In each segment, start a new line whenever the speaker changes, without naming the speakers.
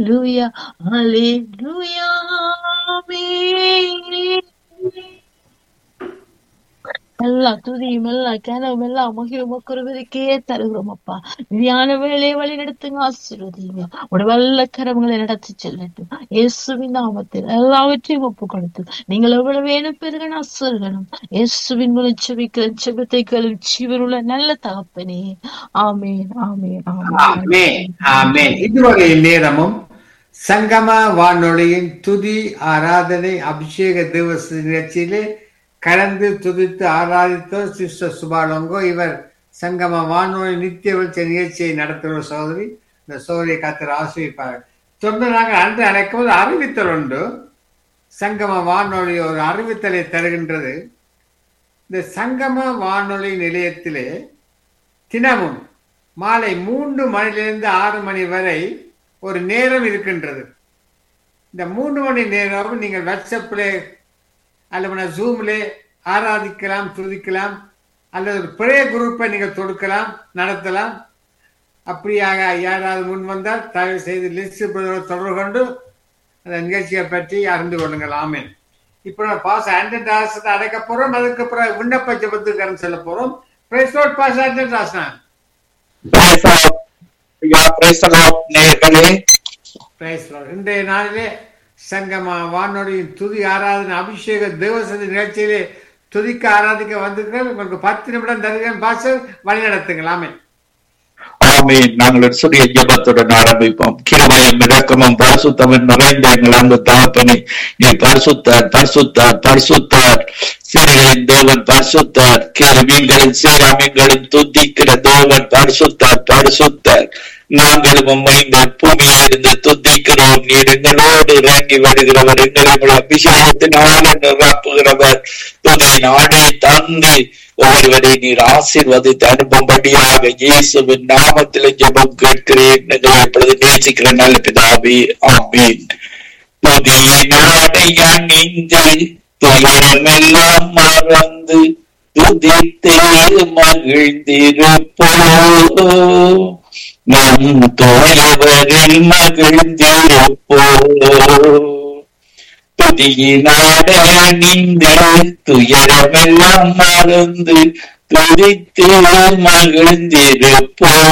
Hallelujah, hallelujah, ஆமென். எல்லா துதியும் எல்லா கனவும் எல்லா மகிழும் ஒருவருக்கே தருகிறோம் அப்பா விதியான வேலையை வழி நடத்துங்க ஆசீர்வதிங்க உடைய வல்ல கரங்களை நடத்தி செல்லட்டும் இயேசுவின் நாமத்தில் எல்லாவற்றையும் ஒப்பு கொடுத்து நீங்கள் எவ்வளவு வேணும் பெருகணும் அசுரகணும் இயேசுவின் மூலம் செபிக்கிற செபத்தை கேளும் ஜீவனுள்ள நல்ல தகப்பனே ஆமேன் ஆமேன்
ஆமென்
ஆமேன்
ஆமென் இதுவரை நேரமும் சங்கம வானொலியின் துதி ஆராதனை அபிஷேக திவச நிகழ்ச்சியிலே கலந்து துதித்து ஆராதித்த சிஸ்டர் சுபாலங்கோ இவர் சங்கம வானொலி நித்திய வெளிச்ச நிகழ்ச்சியை நடத்துகிற ஒரு சகோதரி இந்த சோதரியை காத்திர ஆசிரியப்பார் தொடர்ந்து நாங்கள் அன்று அழைக்கும் போது அறிவித்தல் உண்டு சங்கம வானொலி ஒரு அறிவித்தலை தருகின்றது இந்த சங்கம வானொலி நிலையத்திலே தினமும் மாலை மூன்று மணிலிருந்து ஆறு மணி வரை ஒரு நேரம் இருக்கின்றது இந்த மூன்று மணி நேரம் நீங்கள் வாட்ஸ்அப்பில் அல்லது ஜூமில் ஆராதிக்கலாம் துதிக்கலாம் அல்லது ஒரு பெரிய குரூப்பை நீங்கள் தொடுக்கலாம் நடத்தலாம் அப்படியாக யாராவது முன் வந்தால் தயவு செய்து லிஸ்ட் தொடர்பு கொண்டு அந்த நிகழ்ச்சியை பற்றி அறிந்து கொள்ளுங்கள் ஆமேன் இப்போ நான் பாஸ் ஆண்டன் ராசத்தை அடைக்க போறோம் அதுக்கு அப்புறம் விண்ணப்ப ஜபத்துக்கு செல்ல போறோம் பிரைஸ் லார்ட் பாஸ் ஆண்டன் ராசனா
Praise the Lord. Yeah, praise the Lord, நேயர்களே
பிரைஸ் லார்ட் இன்றைய நாளிலே சங்கமா வானொலியின் துதி ஆராதனை அபிஷேக தேவசதி நிகழ்ச்சியிலே துதிக்க ஆராதிக்க வந்திருக்கிறேன் உங்களுக்கு பத்து நிமிடம் தருகிறேன் பாஸ்டர் வழி நடத்துங்கள் ஆமென்
ஆமென் நாங்கள் சுரிய ஜபத்துடன் ஆரம்பிப்போம் கிருபையும் இரக்கமும் பரிசுத்தமும் நிறைந்த எங்கள் அன்பு தகப்பனே நீ பரிசுத்தார் பரிசுத்தார் பரிசுத்தார் சிறைகளின் தேவன் பரிசுத்தார் கேள்விகளின் சீராமியங்களின் துதிக்கிற தேவன் பரிசுத்தார் பரிசுத்தார் நாங்களும் உம்மை இந்த பூமியிலிருந்து துதிக்கிறோம் நீர் எங்களோடு இறங்கி வருகிறவர் எங்களை உங்கள் அபிஷேகத்தினால நிரப்புகிறவர் துதியின் ஆடை தந்து ஒருவரை நீர் ஆசீர்வதித்து அனுப்பும்படியாக இயேசுவின் நாமத்தில் ஜெபம் கேட்கிறேன் எங்களை இப்பொழுது நேசிக்கிற நல்ல பிதாவே ஆமீன் துதியினாடை அணிந்து துயரமெல்லாம் மறந்து துதித்தே மகிழ்ந்திருப்போ நம் தோழவரில் மகிழ்ந்திருப்போ துதியினாட அணிந்து துயரமெல்லாம் மறந்து துதித்து மகிழ்ந்திருப்போ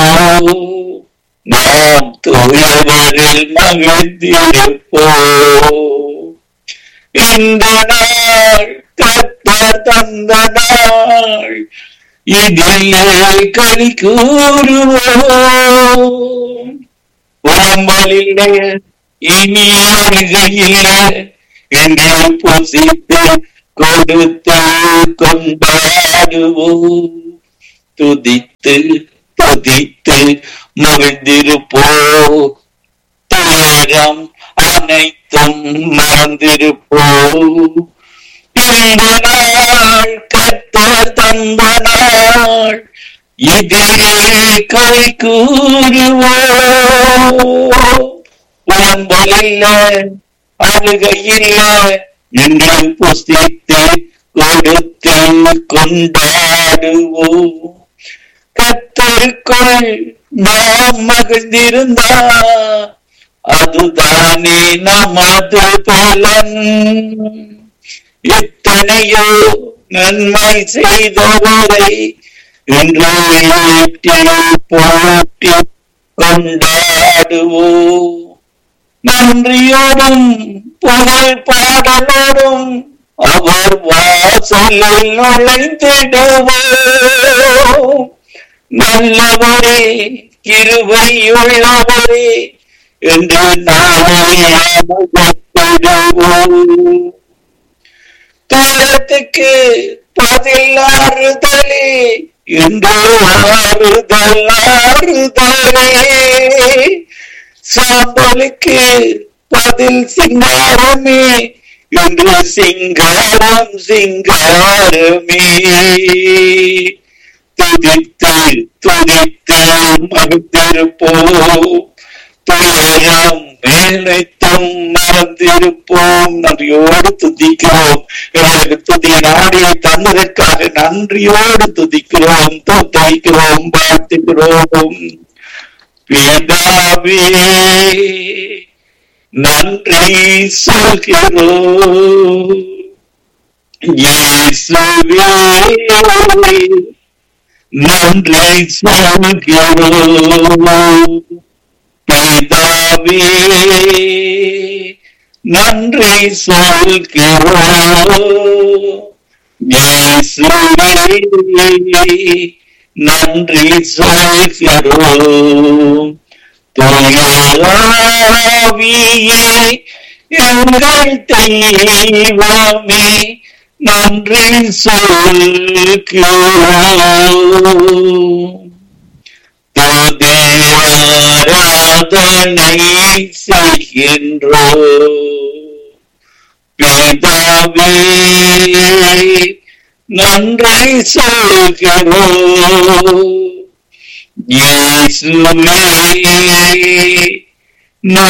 நாம் தோழவரில் மகிழ்ந்திருப்போ இந்த நாள் கத்தர் தந்த நாள் இதிலே களி கூறுவோம் உடம்பலில்லை இனி அருகையில்லை என்று புசித்து கொடுத்து கொண்டாடுவோம் துதித்து துதித்து மகிழ்ந்திருப்போ துயரம் அனைத்தும் மறந்திருப்போ இந்த நாள் கத்தர் தந்த நாள் இதிலே கை கூறுவோம் உடம்பலில்ல அழுகையில்ல என்று புசித்து கொடுத்து கொண்டாடுவோம் கத்தருக்குள் நாம் மகிழ்ந்திருந்தா அதுதானே நமது பலன் எத்தனையோ நன்மை செய்தவரை இன்று ஏற்றி போற்றி கொண்டாடுவோம் நன்றியோடும் புகழ் பாடலோடும் அவர் வாசலில் நுழைந்திடுவோம் நல்லவரே கிருபையுள்ளவரே என்று நாமுகத்திடுவோம் தூரத்துக்கு பதில் ஆறுதலே என்று ஆறுதல் ஆறுதலே சாம்பலுக்கு பதில் சிங்காரமே என்று சிங்காரம் சிங்காரமே துதித்து துதித்து மகிழ்ந்திருப்போம் துயரம் மேலைத்தும் மறந்திருப்போம் நன்றியோடு துதிக்கிறோம் எங்களுக்கு துதிய நாடியை தந்ததற்காக நன்றியோடு துதிக்கிறோம் துதிக்கிறோம் வாழ்த்துகிறோம் பிதாவே நன்றி சொல்கிறோம் இயேசுவே நன்றி சொல்கிறோம் பிதாவே நன்றி சொல்கிறோம் இயேசுவே நன்றி சொல்கிறோம் தூயாவியே எங்கள் தெய்வமே நன்றி சொல்கிறோம் ஆராதனை செய்கின்றோம் பிதாவே நன்றி சொல்கிறோம் இயேசுவே